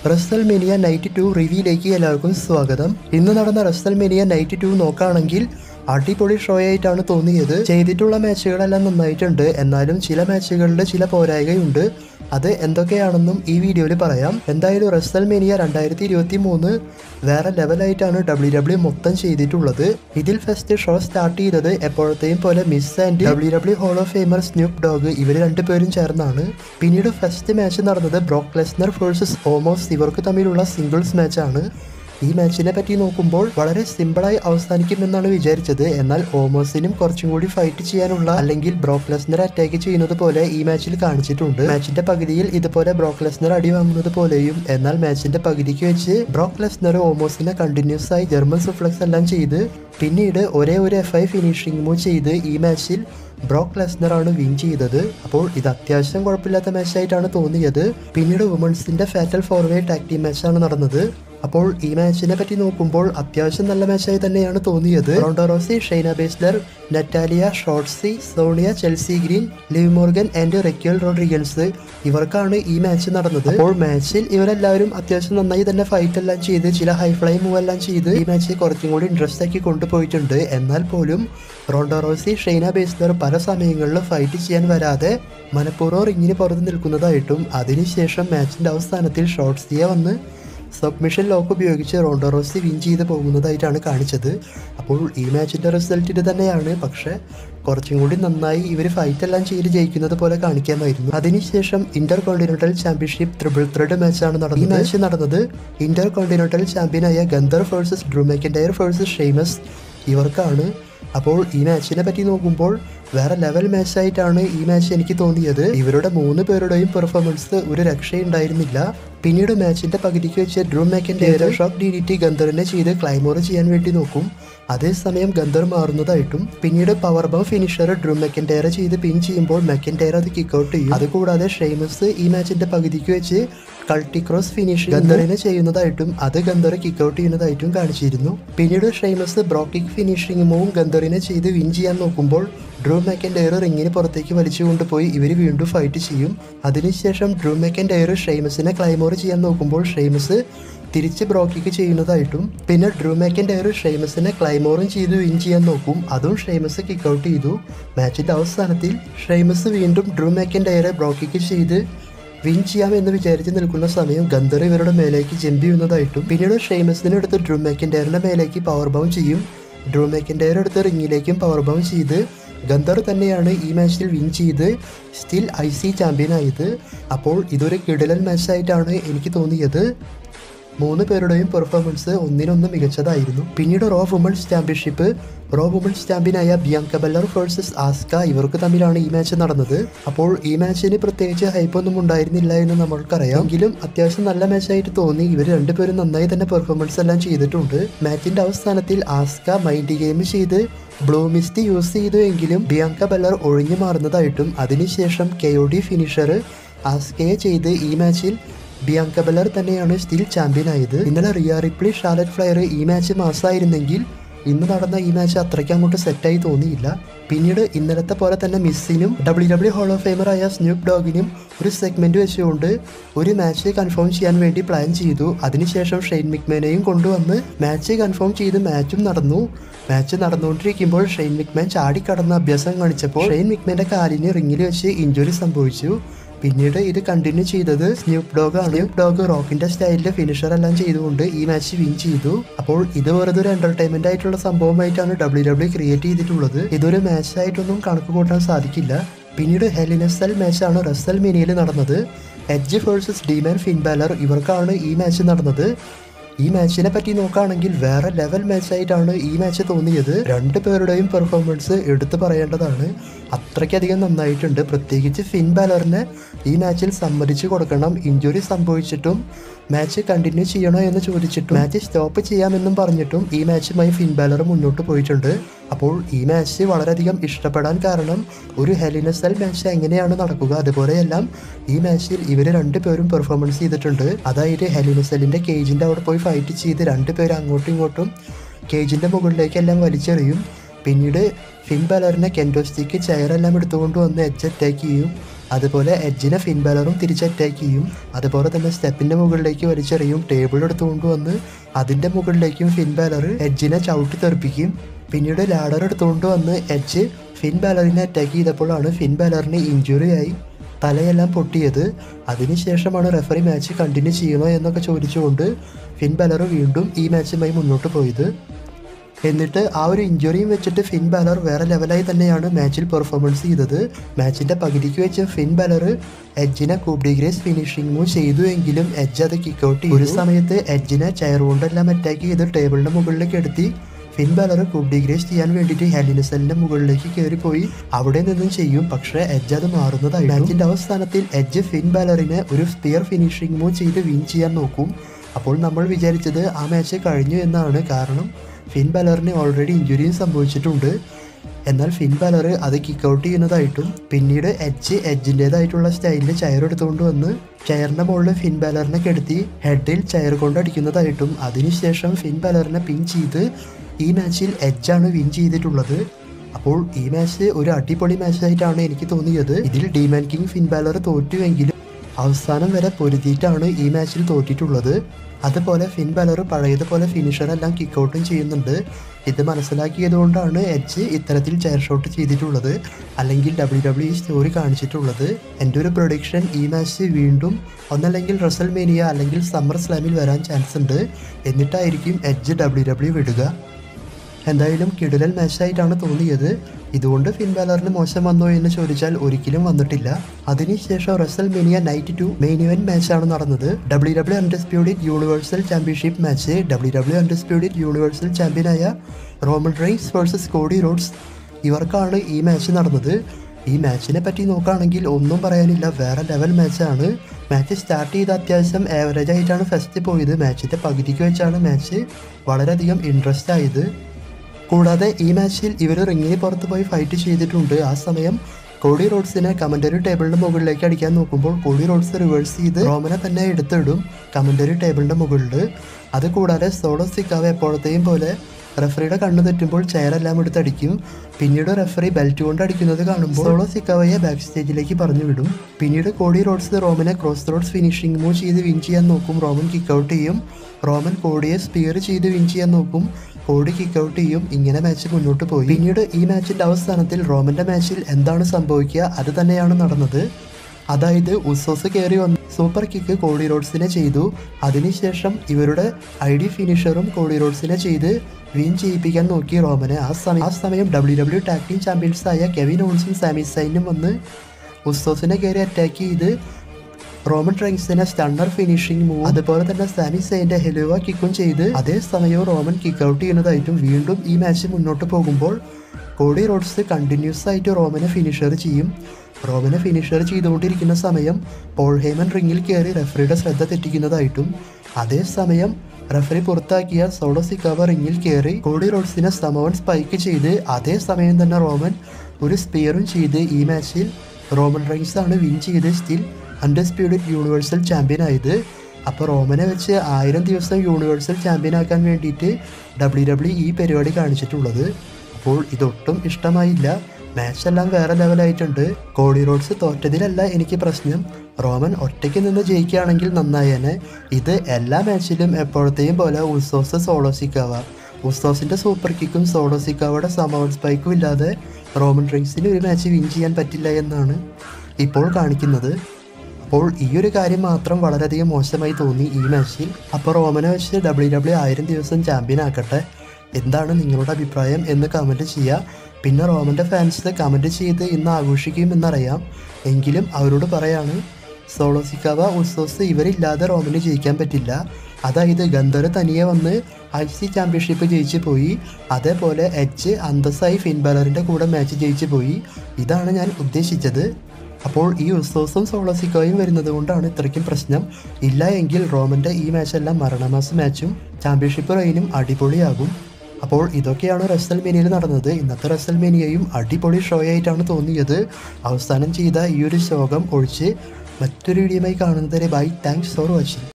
Russell WrestleMania night two റിവ്യൂയിലേക്ക് എല്ലാവർക്കും സ്വാഗതം ഇന്ന് നടന്ന റസൽ മേനിയ നൈറ്റ് ടു നോക്കുകയാണെങ്കിൽ അടിപൊളി ഷോ ആയിട്ടാണ് തോന്നിയത് ചെയ്തിട്ടുള്ള മാച്ചുകളെല്ലാം നന്നായിട്ടുണ്ട് എന്നാലും ചില മാച്ചുകളിൽ ചില പോരായ്കയുണ്ട് അത് എന്തൊക്കെയാണെന്നും ഈ വീഡിയോയിൽ പറയാം എന്തായാലും റസൽ മേനിയ രണ്ടായിരത്തി ഇരുപത്തി മൂന്ന് വേറെ ലെവലായിട്ടാണ് ഡബ്ല്യു ഡബ്ല്യു മൊത്തം ചെയ്തിട്ടുള്ളത് ഇതിൽ ഫസ്റ്റ് ഷോ സ്റ്റാർട്ട് ചെയ്തത് എപ്പോഴത്തെയും പോലെ Miz and W W hall of famer Snoop Dogg ഇവർ രണ്ടുപേരും ചേർന്നാണ് പിന്നീട് ഫസ്റ്റ് മാച്ച് നടന്നത് ബ്രോക്ക് ലെസ്നർ വേഴ്സസ് ഓമോസ് ഇവർക്ക് തമ്മിലുള്ള സിംഗിൾസ് മാച്ചാണ് ഈ മാച്ചിനെ പറ്റി നോക്കുമ്പോൾ വളരെ സിമ്പിളായി അവസാനിക്കുമെന്നാണ് വിചാരിച്ചത് എന്നാൽ ഓമോസിനും കുറച്ചും കൂടി ഫൈറ്റ് ചെയ്യാനുള്ള അല്ലെങ്കിൽ ബ്രോക്ക് ലെസ്നർ അറ്റാക്ക് ചെയ്യുന്നത് പോലെ ഈ മാച്ചിൽ കാണിച്ചിട്ടുണ്ട് മാച്ചിന്റെ പകുതിയിൽ ഇതുപോലെ ബ്രോക്ക് ലെസ്നർ അടി വാങ്ങുന്നത് പോലെയും എന്നാൽ മാച്ചിന്റെ പകുതിക്ക് വെച്ച് ബ്രോക്ക് ലെസ്നർ ഓമോസിനെ കണ്ടിന്യൂസ് ആയി ജർമ്മൻ സുഫ്ലക്സ് എല്ലാം ചെയ്ത് പിന്നീട് ഒരേ ഒരു എഫ് ഐ ഫിനിഷിംഗ് മൂവ് ചെയ്ത് ഈ മാച്ചിൽ ബ്രോക്ക് ലെസ്നർ ആണ് വിൻ ചെയ്തത് അപ്പോൾ ഇത് അത്യാവശ്യം കുഴപ്പമില്ലാത്ത മാച്ചായിട്ടാണ് തോന്നിയത് പിന്നീട് വുമൺസിന്റെ ഫാറ്റൽ ഫോർവേ ടാക് ടീം മാച്ചാണ് നടന്നത് അപ്പോൾ ഈ മാച്ചിനെ പറ്റി നോക്കുമ്പോൾ അത്യാവശ്യം നല്ല മാച്ചായി തന്നെയാണ് തോന്നിയത് Ronda Rousey Shayna Baszler Natalya Shotzi Sonya Chelsea Green Liv Morgan and Raquel Rodriguez ഇവർക്കാണ് ഈ മാച്ച് നടന്നത് അപ്പോൾ മാച്ചിൽ ഇവരെല്ലാവരും അത്യാവശ്യം നന്നായി തന്നെ ഫൈറ്റ് എല്ലാം ചെയ്ത് ചില ഹൈ ഫ്ലൈ മൂവ് എല്ലാം ചെയ്ത് ഈ മാച്ച് കുറച്ചും കൂടി ഇൻട്രസ്റ്റ് ആക്കി കൊണ്ടുപോയിട്ടുണ്ട് എന്നാൽ പോലും റോണ്ടോറോസി ഷൈന ബേസ്ലർ പല സമയങ്ങളിലും ഫൈറ്റ് ചെയ്യാൻ വരാതെ മനഃപൂർവ്വം റിങ്ങിന് പുറത്ത് നിൽക്കുന്നതായിട്ടും അതിനുശേഷം മാച്ചിന്റെ അവസാനത്തിൽ ഷോർട്സിയെ വന്ന് സബ്മിഷൻ ലോക്ക് ഉപയോഗിച്ച് റോണ്ടോറോസി വിൻ ചെയ്ത് പോകുന്നതായിട്ടാണ് കാണിച്ചത് അപ്പോൾ ഈ മാച്ചിന്റെ റിസൾട്ട് ഇത് തന്നെയാണ് പക്ഷെ കുറച്ചും കൂടി നന്നായി ഇവർ ഫൈറ്റ് എല്ലാം ചെയ്ത് ജയിക്കുന്നത് പോലെ കാണിക്കാമായിരുന്നു അതിനുശേഷം intercontinental championship triple threat മാച്ചാണ് നടന്നത് ഈ മാച്ച് നടന്നത് ഇന്റർ കോണ്ടിനെന്റൽ ചാമ്പ്യനായ Gunther versus Drew McIntyre versus Sheamus ഇവർക്കാണ് അപ്പോൾ ഈ മാച്ചിനെ പറ്റി നോക്കുമ്പോൾ വേറെ ലെവൽ മാച്ചായിട്ടാണ് ഈ മാച്ച് എനിക്ക് തോന്നിയത് ഇവരുടെ മൂന്ന് പേരുടെയും പെർഫോമൻസ് ഒരു രക്ഷയുണ്ടായിരുന്നില്ല പിന്നീട് മാച്ചിന്റെ പകുതിക്ക് വെച്ച് ഡ്രൂ മാക്കിന്റെ ഷോക്ക് ഡി ഡി ടി ഗന്ധറിനെ ചെയ്ത് ക്ലൈമോർ ചെയ്യാൻ വേണ്ടി നോക്കും അതേസമയം ഗന്ധർ മാറുന്നതായിട്ടും പിന്നീട് പവർ ബം ഫിനിഷർ ഡ്രൂ മെക്കൻഡേറെ ചെയ്ത് പിൻ ചെയ്യുമ്പോൾ മെക്കൻഡേർ അത് കിക്ക് ഔട്ട് ചെയ്യും അതുകൂടാതെ ഷെയ്മസ് ഈ മാച്ചിന്റെ പകുതിക്ക് വെച്ച് കൾട്ടി ക്രോസ് ഫിനിഷ് ഗന്ധറിനെ ചെയ്യുന്നതായിട്ടും അത് ഗന്ധർ കിക്ക് ഔട്ട് ചെയ്യുന്നതായിട്ടും കാണിച്ചിരുന്നു പിന്നീട് ഷെയ്മസ് ബ്രോക്കിക് ഫിനിഷിംഗ് മൂവും ഗന്ധറിനെ ചെയ്ത് വിൻ ചെയ്യാൻ നോക്കുമ്പോൾ ഡ്രൂ മെക്കൻഡയർ റിങ്ങിന് പുറത്തേക്ക് വലിച്ചു കൊണ്ടുപോയി ഇവർ വീണ്ടും ഫൈറ്റ് ചെയ്യും അതിനുശേഷം ഡ്രൂ മെക്കൻഡയർ ഷെയ്മസിനെ ക്ലൈമോർ ചെയ്യാൻ നോക്കുമ്പോൾ ഷെയ്മസ് തിരിച്ച് ബ്രോക്കിക്ക് ചെയ്യുന്നതായിട്ടും പിന്നെ ഡ്രൂ മെക്കൻഡയർ ഷെയ്മസിനെ ക്ലൈമോറും ചെയ്ത് വിൻ ചെയ്യാൻ നോക്കും അതും ഷെയ്മസ് കിക്ക് ഔട്ട് ചെയ്തു മാച്ചിന്റെ അവസാനത്തിൽ ഷെയ്മസ് വീണ്ടും ഡ്രൂ മെക്കൻഡയറെ ബ്രോക്കിക്ക് ചെയ്ത് വിൻ ചെയ്യാമെന്ന് വിചാരിച്ച് നിൽക്കുന്ന സമയം ഗന്ധർ ഇവരുടെ മേലേക്ക് ജമ്പ് ചെയ്യുന്നതായിട്ടും പിന്നീട് ഷെയ്മസിനെ എടുത്ത് ഡ്രൂ മെക്കൻഡയറിന്റെ മേലേക്ക് പവർ ബൗൺ ചെയ്യും ഡ്രൂ മെക്കൻഡയർ എടുത്ത് റിങ്ങിലേക്കും പവർ ബൗൺ ചെയ്ത് ഗന്ധർ തന്നെയാണ് ഈ മാച്ചിൽ വിൻ ചെയ്ത് സ്റ്റിൽ ഐ സി ചാമ്പ്യൻ ആയത് അപ്പോൾ ഇതൊരു കിടലൻ മാച്ചായിട്ടാണ് എനിക്ക് തോന്നിയത് മൂന്ന് പേരുടെയും പെർഫോമൻസ് ഒന്നിനൊന്ന് മികച്ചതായിരുന്നു പിന്നീട് Raw women's championship Raw women's ചാമ്പ്യനായ ബിയാങ്ക ബെല്ലർ വേഴ്സസ് ആസ്ക ഇവർക്ക് തമ്മിലാണ് ഈ മാച്ച് നടന്നത് അപ്പോൾ ഈ മാച്ചിന് പ്രത്യേകിച്ച് ഹൈപ്പൊന്നും ഉണ്ടായിരുന്നില്ല എന്ന് നമ്മൾക്കറിയാം എങ്കിലും അത്യാവശ്യം നല്ല മാച്ചായിട്ട് തോന്നി ഇവർ രണ്ടുപേരും നന്നായി തന്നെ പെർഫോമൻസ് എല്ലാം ചെയ്തിട്ടുണ്ട് മാച്ചിന്റെ അവസാനത്തിൽ ആസ്ക മൈൻഡ് ഗെയിം ചെയ്ത് ബ്ലൂ മിസ്റ്റ് യൂസ് ചെയ്തു എങ്കിലും ബിയാങ്ക ബെല്ലർ ഒഴിഞ്ഞു മാറുന്നതായിട്ടും അതിനുശേഷം കെയോഡി ഫിനിഷർ ആസ്കയെ ചെയ്ത് ഈ മാച്ചിൽ ബിയാങ്ക ബെല്ലർ തന്നെയാണ് സ്റ്റിൽ ചാമ്പ്യൻ ആയത് ഇന്നലെ റിയ റിപ്ലി ഷാലറ്റ് ഫ്ലയർ ഈ മാച്ച് മാസമായിരുന്നെങ്കിൽ ഇന്ന് നടന്ന ഈ മാച്ച് അത്രയ്ക്ക് അങ്ങോട്ട് സെറ്റായി തോന്നിയില്ല പിന്നീട് ഇന്നലത്തെ പോലെ തന്നെ മിസ്സിനും W W hall of ഫേമറായ snoop ഡോഗിനും ഒരു സെഗ്മെന്റ് വെച്ചുകൊണ്ട് ഒരു മാച്ച് കൺഫേം ചെയ്യാൻ വേണ്ടി പ്ലാൻ ചെയ്തു അതിനുശേഷം ഷെയ്ൻ മിക്മാനെയും കൊണ്ടുവന്ന് മാച്ച് കൺഫേം ചെയ്ത് മാച്ചും നടന്നു മാച്ച് നടന്നുകൊണ്ടിരിക്കുമ്പോൾ ഷെയ്ൻ മിക്മാൻ ചാടിക്കടന്ന അഭ്യാസം കാണിച്ചപ്പോൾ ഷെയ്ൻ മിക്മാന്റെ കാലിന് റിങ്ങിൽ വെച്ച് ഇഞ്ചുറി സംഭവിച്ചു പിന്നീട് ഇത് കണ്ടിന്യൂ ചെയ്തത് സ്നൂപ്പ് ഡോഗ് ആണ് സ്നൂപ്പ് ഡോഗ് റോക്കിന്റെ സ്റ്റൈലിൽ ഫിനിഷർ എല്ലാം ചെയ്തുകൊണ്ട് ഈ മാച്ച് വിൻ ചെയ്തു അപ്പോൾ ഇത് വെറുതെ ഒരു എന്റർടൈൻമെന്റ് ആയിട്ടുള്ള സംഭവമായിട്ടാണ് ഡബ്ല്യു ഡബ്ല്യു ക്രിയേറ്റ് ചെയ്തിട്ടുള്ളത് ഇതൊരു മാച്ച് ആയിട്ടൊന്നും കണക്ക് കൂട്ടാൻ സാധിക്കില്ല പിന്നീട് ഹെലിനസൽ മാച്ചാണ് റസൽ മിനിയിൽ നടന്നത് എഡ്ജ് വേഴ്സസ് ഡിമാൻ ഫിൻബാലർ ഇവർക്കാണ് ഈ മാച്ച് നടന്നത് ഈ മാച്ചിനെ പറ്റി നോക്കുകയാണെങ്കിൽ വേറെ ലെവൽ മാച്ചായിട്ടാണ് ഈ മാച്ച് തോന്നിയത് രണ്ട് പേരുടെയും പെർഫോമൻസ് എടുത്തു പറയേണ്ടതാണ് അത്രയ്ക്കധികം നന്നായിട്ടുണ്ട് പ്രത്യേകിച്ച് ഫിൻ ബാലറിനെ ഈ മാച്ചിൽ സമ്മതിച്ചു കൊടുക്കണം ഇഞ്ചുറി സംഭവിച്ചിട്ടും മാച്ച് കണ്ടിന്യൂ ചെയ്യണോ എന്ന് ചോദിച്ചിട്ടും മാച്ച് സ്റ്റോപ്പ് ചെയ്യാമെന്നും പറഞ്ഞിട്ടും ഈ മാച്ചുമായി ഫിൻ ബാലർ മുന്നോട്ട് പോയിട്ടുണ്ട് അപ്പോൾ ഈ മാച്ച് വളരെയധികം ഇഷ്ടപ്പെടാൻ കാരണം ഒരു ഹെലിനസൽ മാച്ച് എങ്ങനെയാണ് നടക്കുക അതുപോലെയെല്ലാം ഈ മാച്ചിൽ ഇവർ രണ്ടുപേരും പെർഫോമൻസ് ചെയ്തിട്ടുണ്ട് അതായത് ഹെലിനസലിന്റെ കേജിന്റെ അവിടെ പോയി ഫൈറ്റ് ചെയ്ത് രണ്ടുപേരും അങ്ങോട്ടും ഇങ്ങോട്ടും കേജിന്റെ മുകളിലേക്കെല്ലാം വലിച്ചെറിയും പിന്നീട് ഫിൻ ബാലറിനെ കെൻഡോസ്റ്റിക്ക് ചെയറെല്ലാം എടുത്തുകൊണ്ട് വന്ന് എച്ച് അറ്റാക്ക് ചെയ്യും അതുപോലെ എഡ്ജിനെ ഫിൻ ബാലറും തിരിച്ച് അറ്റാക്ക് ചെയ്യും അതുപോലെ തന്നെ സ്റ്റെപ്പിന്റെ മുകളിലേക്ക് വലിച്ചെറിയും ടേബിൾ എടുത്തുകൊണ്ട് വന്ന് അതിന്റെ മുകളിലേക്കും ഫിൻ ബാലർ എഡ്ജിനെ ചവിട്ടി തെറിപ്പിക്കും പിന്നീട് ലാഡർ എടുത്തുകൊണ്ട് വന്ന് എഡ്ജ് ഫിൻ ബാലറിനെ അറ്റാക്ക് ചെയ്തപ്പോഴാണ് ഫിൻ ബാലറിന് ഇഞ്ചുറി ആയി തലയെല്ലാം പൊട്ടിയത് അതിനുശേഷമാണ് റെഫറി മാച്ച് കണ്ടിന്യൂ ചെയ്യണോ എന്നൊക്കെ ചോദിച്ചുകൊണ്ട് ഫിൻ ബാലർ വീണ്ടും ഈ മാച്ചുമായി മുന്നോട്ട് പോയത് എന്നിട്ട് ആ ഒരു ഇഞ്ചുറിയും വെച്ചിട്ട് ഫിൻ ബാലർ വേറെ ലെവലായി തന്നെയാണ് മാച്ചിൽ പെർഫോമൻസ് ചെയ്തത് മാച്ചിന്റെ പകുതിക്ക് വെച്ച് ഫിൻ ബാലർ എഡ്ജിനെ കൂബ്ഡിഗ്രേസ് ഫിനിഷിംഗ് മൂവ് ചെയ്തു എങ്കിലും എഡ്ജ് അത് കിക്ക് ഔട്ട് ചെയ്തു ഒരു സമയത്ത് എഡ്ജിനെ ചെയർ കൊണ്ടെല്ലാം അറ്റാക്ക് ചെയ്ത് ടേബിളിന്റെ മുകളിലേക്ക് എടുത്തി ഫിൻ ബാലർ കൂബ്ഡിഗ്രേസ് ചെയ്യാൻ വേണ്ടിയിട്ട് ഹെലിനസലിന്റെ മുകളിലേക്ക് കയറിപ്പോയി അവിടെ നിന്നും ചെയ്യും പക്ഷേ എഡ്ജ് അത് മാറുന്നതായി മാച്ചിന്റെ അവസാനത്തിൽ എഡ്ജ് ഫിൻ ബാലറിനെ ഒരു സ്പിയർ ഫിനിഷിംഗ് മൂവ് ചെയ്ത് വിൻ ചെയ്യാൻ നോക്കും അപ്പോൾ നമ്മൾ വിചാരിച്ചത് ആ മാച്ച് കഴിഞ്ഞു എന്നാണ് കാരണം ഫിൻ ബാലറിന് ഓൾറെഡി ഇഞ്ചുറിയും സംഭവിച്ചിട്ടുണ്ട് എന്നാൽ ഫിൻ ബാലർ അത് കിക്ക് ഔട്ട് ചെയ്യുന്നതായിട്ടും പിന്നീട് എഡ്ജ് എഡ്ജിൻ്റെതായിട്ടുള്ള സ്റ്റൈലിൽ ചെയർ എടുത്തുകൊണ്ട് വന്ന് ചെയറിന്റെ മുകളിൽ ഫിൻ ബാലറിനെ കെടുത്തി ഹെഡിൽ ചെയർ കൊണ്ട് അടിക്കുന്നതായിട്ടും അതിനുശേഷം ഫിൻ ബാലറിനെ പിൻ ചെയ്ത് ഈ മാച്ചിൽ എഡ്ജാണ് വിൻ ചെയ്തിട്ടുള്ളത് അപ്പോൾ ഈ മാച്ച് ഒരു അടിപൊളി മാച്ചായിട്ടാണ് എനിക്ക് തോന്നിയത് ഇതിൽ ഡിമാൻ കിങ് ഫിൻ ബാലർ തോറ്റുവെങ്കിലും അവസാനം വരെ പൊരുതിയിട്ടാണ് ഈ മാച്ചിൽ തോറ്റിട്ടുള്ളത് അതുപോലെ ഫിൻ ബാലർ പഴയതുപോലെ ഫിനിഷർ എല്ലാം കിക്ക് ഔട്ടും ചെയ്യുന്നുണ്ട് ഇത് മനസ്സിലാക്കിയതുകൊണ്ടാണ് എഡ്ജ് ഇത്തരത്തിൽ ചെയർ ഷോട്ട് ചെയ്തിട്ടുള്ളത് അല്ലെങ്കിൽ ഡബ്ല്യു ഡബ്ല്യു സ്റ്റോറി കാണിച്ചിട്ടുള്ളത് എൻ്റെ ഒരു പ്രൊഡിക്ഷൻ ഈ മാച്ച് വീണ്ടും ഒന്നല്ലെങ്കിൽ റസൽ മേനിയ അല്ലെങ്കിൽ സമ്മർ സ്ലാമിൽ വരാൻ ചാൻസ് ഉണ്ട് എന്നിട്ടായിരിക്കും എഡ്ജ് ഡബ്ല്യു ഡബ്ല്യു വിടുക എന്തായാലും കിടിലൻ മാച്ചായിട്ടാണ് തോന്നിയത് ഇതുകൊണ്ട് ഫിൻ ബാലറിന് മോശം വന്നോ എന്ന് ചോദിച്ചാൽ ഒരിക്കലും വന്നിട്ടില്ല അതിനുശേഷം WrestleMania night two main event മാച്ചാണ് നടന്നത് W W undisputed universal championship match W W undisputed universal ചാമ്പ്യനായ Roman Reigns versus Cody Rhodes ഇവർക്കാണ് ഈ മാച്ച് നടന്നത് ഈ മാച്ചിനെ പറ്റി നോക്കുകയാണെങ്കിൽ ഒന്നും പറയാനില്ല വേറെ ലെവൽ മാച്ചാണ് മാച്ച് സ്റ്റാർട്ട് ചെയ്ത അത്യാവശ്യം ആവറേജ് ആയിട്ടാണ് ഫസ്റ്റ് പോയത് മാച്ചിന്റെ പകുതിക്ക് വെച്ചാണ് മാച്ച് വളരെയധികം ഇൻട്രസ്റ്റ് ആയത് കൂടാതെ ഈ മാച്ചിൽ ഇവർ റിങ്ങിന് പുറത്ത് പോയി ഫൈറ്റ് ചെയ്തിട്ടുണ്ട് ആ സമയം കോഡി റോഡ്സിനെ കമന്ററി ടേബിളിന്റെ മുകളിലേക്ക് അടിക്കാൻ നോക്കുമ്പോൾ കോഡി റോഡ്സ് റിവേഴ്സ് ചെയ്ത് റോമനെ തന്നെ എടുത്തിടും കമന്ററി ടേബിളിന്റെ മുകളിൽ അത് കൂടാതെ സോളോ സിക്കാവ് എപ്പോഴത്തെയും പോലെ റെഫറിയുടെ കണ്ണു തെറ്റുമ്പോൾ ചെയറെല്ലാം എടുത്തടിക്കും പിന്നീട് റെഫറി ബെൽറ്റ് കൊണ്ട് അടിക്കുന്നത് കാണുമ്പോൾ സോളോ സിക്കാവയെ ബാക്ക് സ്റ്റേജിലേക്ക് പറഞ്ഞു വിടും പിന്നീട് കോഡി റോഡ്സ് റോമനെ ക്രോസ് റോഡ്സ് ഫിനിഷിംഗ് മൂവ് ചെയ്ത് വിൻ ചെയ്യാൻ നോക്കും റോമൻ കിക്ക് ഔട്ട് ചെയ്യും റോമൻ കോഡിയെ സ്പിയർ ചെയ്ത് വിൻ ചെയ്യാൻ നോക്കും കോടി കിക്ക് ഔട്ട് ചെയ്യും ഇങ്ങനെ മാച്ച് മുന്നോട്ട് പോയി പിന്നീട് ഈ മാച്ചിന്റെ അവസാനത്തിൽ റോമന്റെ മാച്ചിൽ എന്താണ് സംഭവിക്കുക അത് തന്നെയാണ് നടന്നത് അതായത് ഉസോസ് കയറി വന്ന് സൂപ്പർ കിക്ക് കോഡി റോഡ്സിനെ ചെയ്തു അതിനുശേഷം ഇവരുടെ ഐ ഡി ഫിനിഷറും കോഡി റോഡ്സിനെ ചെയ്ത് വിൻ ചെയ്യിപ്പിക്കാൻ നോക്കി റോമനെ ആ സമയം ആ സമയം W W tag team champions ആയ കെവിൻ ഓൺസും സാമി സൈനും വന്ന് ഉസോസിനെ കയറി അറ്റാക്ക് ചെയ്ത് റോമൻ ട്രൈൻസിനെ സ്റ്റണ്ണർ ഫിനിഷിംഗ് മൂവ് അതുപോലെ തന്നെ സാമി സൈന്റെ ഹെലുവ കിക്കും ചെയ്ത് അതേസമയം റോമൻ കിക്ക് ഔട്ട് ചെയ്യുന്നതായിട്ടും വീണ്ടും ഈ മാച്ച് മുന്നോട്ട് പോകുമ്പോൾ കോഡി റോഡ്സ് കണ്ടിന്യൂസ് ആയിട്ട് റോമനെ ഫിനിഷർ ചെയ്യും റോമനെ ഫിനിഷർ ചെയ്തുകൊണ്ടിരിക്കുന്ന സമയം പോൾ ഹേമൻ റിങ്ങിൽ കയറി റെഫറിയുടെ ശ്രദ്ധ തെറ്റിക്കുന്നതായിട്ടും അതേസമയം റെഫറി പുറത്താക്കിയ സോളോ സിക്കാവ റിങ്ങിൽ കയറി കോഡി റോഡ്സിനെ സമവൺ സ്പൈക്ക് ചെയ്ത് അതേസമയം തന്നെ റോമൻ ഒരു സ്പിയറും ചെയ്ത് ഈ മാച്ചിൽ റോമൻ റൈൻസ് ആണ് വിൻ ചെയ്ത് സ്റ്റിൽ അൺഡിസ്പ്യൂട്ടഡ് യൂണിവേഴ്സൽ ചാമ്പ്യൻ ആയത് അപ്പോൾ റോമനെ വെച്ച് ആയിരം ദിവസം യൂണിവേഴ്സൽ ചാമ്പ്യൻ ആക്കാൻ വേണ്ടിയിട്ട് ഡബ്ല്യു ഡബ്ല്യു ഈ പരിപാടി കാണിച്ചിട്ടുള്ളത് അപ്പോൾ ഇതൊട്ടും ഇഷ്ടമായില്ല മാച്ച് എല്ലാം വേറെ ലെവലായിട്ടുണ്ട് കോഡി റോഡ്സ് തോറ്റതിലല്ല എനിക്ക് പ്രശ്നം റോമൻ ഒറ്റയ്ക്ക് നിന്ന് ജയിക്കുകയാണെങ്കിൽ നന്നായേനെ ഇത് എല്ലാ മാച്ചിലും എപ്പോഴത്തെയും പോലെ ഉസോസ് സോളോ സിക്കാവ ഉസോസിന്റെ സൂപ്പർ കിക്കും സോളോ സിക്കാവയുടെ സമവൺ സ്പൈക്കും ഇല്ലാതെ റോമൻ റൈൻസിന് ഒരു മാച്ച് വിൻ ചെയ്യാൻ പറ്റില്ല എന്നാണ് ഇപ്പോൾ കാണിക്കുന്നത് അപ്പോൾ ഈ ഒരു കാര്യം മാത്രം വളരെയധികം മോശമായി തോന്നി ഈ മാച്ചിൽ അപ്പോൾ റോമനെ വെച്ച് ഡബ്ല്യു ഡബ്ല്യു ആയിരം ദിവസം ചാമ്പ്യൻ ആക്കട്ടെ എന്താണ് നിങ്ങളുടെ അഭിപ്രായം എന്ന് കമൻറ്റ് ചെയ്യുക പിന്നെ റോമൻ്റെ ഫാൻസ് കമൻറ്റ് ചെയ്ത് ഇന്ന് ആഘോഷിക്കും എന്നറിയാം എങ്കിലും അവരോട് പറയാണ് സോളോസിക്കാവ ഉത്സവസ് ഇവരില്ലാതെ റോമന് ജയിക്കാൻ പറ്റില്ല അതായത് ഗന്ധർ തനിയെ വന്ന് ഐ സി ചാമ്പ്യൻഷിപ്പ് ജയിച്ചു പോയി അതേപോലെ എച്ച് അന്തസ്സായി ഫിൻ ബാലറിൻ്റെ കൂടെ മാച്ച് ജയിച്ചു പോയി ഇതാണ് ഞാൻ ഉദ്ദേശിച്ചത് അപ്പോൾ ഈ ഉത്സവസും സോളോസിക്കോയും വരുന്നത് കൊണ്ടാണ് ഇത്രയ്ക്കും പ്രശ്നം ഇല്ല എങ്കിൽ റോമൻ്റെ ഈ മാച്ചെല്ലാം മരണമാസ മാച്ചും ചാമ്പ്യൻഷിപ്പ് റെയിനും അടിപൊളിയാകും അപ്പോൾ ഇതൊക്കെയാണ് റസൽ മേനിയയിൽ നടന്നത് ഇന്നത്തെ റസൽ മേനിയയും അടിപൊളി ഷോ ആയിട്ടാണ് തോന്നിയത് അവസാനം ചെയ്ത ഈ ഒരു ശോകം ഒഴിച്ച് മറ്റൊരു വീഡിയോയുമായി കാണുന്നതുവരെ ബൈ താങ്ക്സ് ഫോർ വാച്ചിങ്